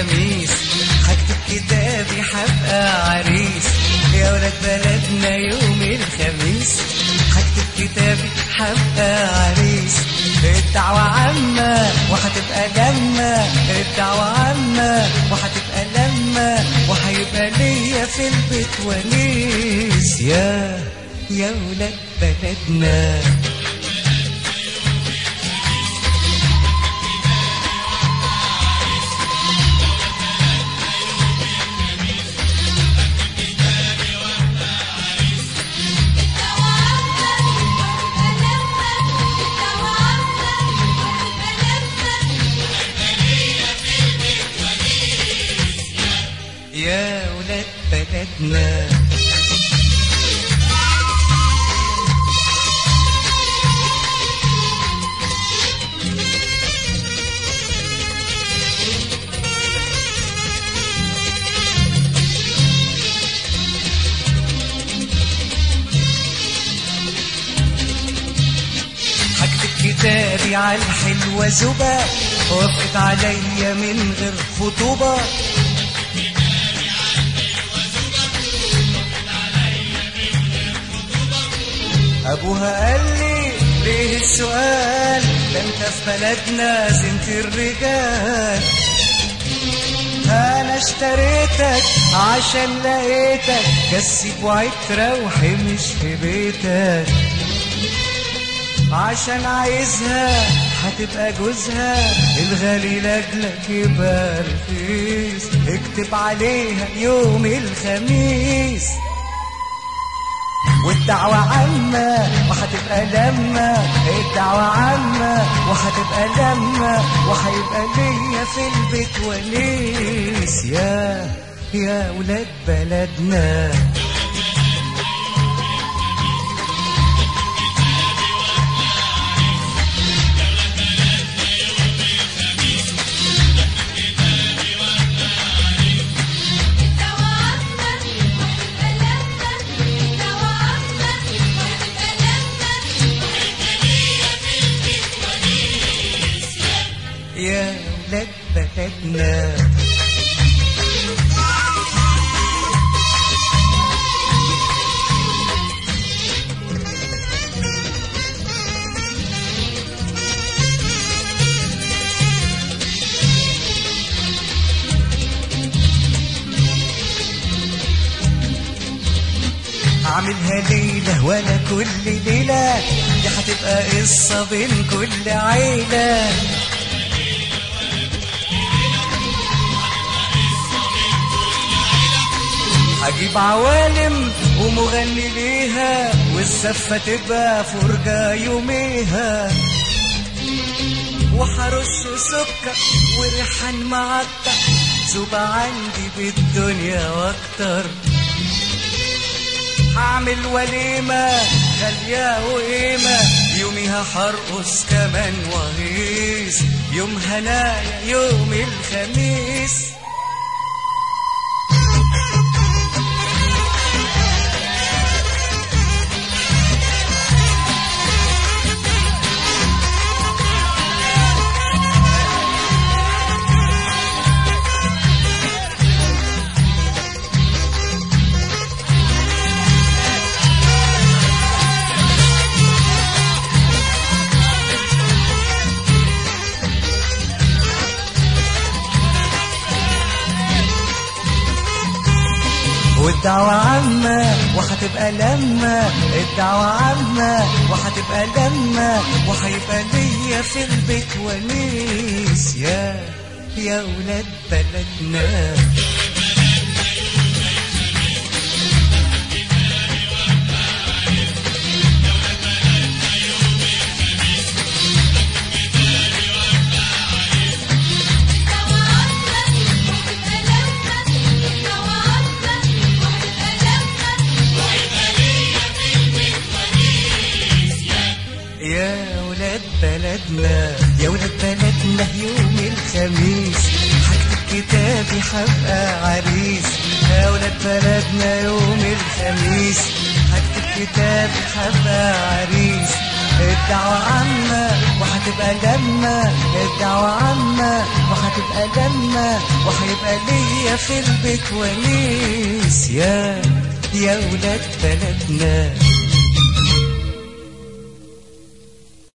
الخميس هكتب كتابي هبقى عريس يا ولاد بلدنا يوم الخميس هكتب كتابي هبقى عريس الدعوة عامة وهتبقى لما الدعوة عامة وهتبقى لما وهيبقى ليا في البيت ونيس يا يا ولاد بلدنا يا ولاد بلدنا هكتب كتابي على الحلوة زبا وافقت عليا من غير خطوبة ابوها قال لي ليه السؤال ده انت في بلدنا زنت الرجال انا اشتريتك عشان لقيتك كسب وعترة وحمش في بيتك عشان عايزها هتبقى جوزها الغالي لاجلك يبقى رخيص اكتب عليها يوم الخميس والدعوة عامة وهتبقى لما الدعوة عامة وهتبقى لما وهيبقى ليا في البيت ونيس يا يا ولاد بلدنا يا ولاد بلدنا اعملها ليلة ولا كل ليلة دي هتبقى قصة بين كل عيلة هجيب عوالم ومغني ليها والزفة تبقى فرجة يوميها وحرش سكر وريحان معطر زوبة عندي بالدنيا واكتر هعمل وليمة غالية وقيمة يوميها هرقص كمان وهيس يوم هنايا يوم الخميس والدعوة عامة وهتبقى لما الدعوة عامة وهتبقى لما وهيبقى ليا في البيت ونيس يا يا ولاد بلدنا يا ولاد بلدنا يا ولاد بلدنا يوم الخميس هكتب كتابي هبقى عريس يا ولاد بلدنا يوم الخميس هكتب كتابي هبقى عريس الدعوة عامة وهتبقى لما الدعوة عامة وهتبقى لما وهيبقى ليا في البيت ونيس يا يا ولاد بلدنا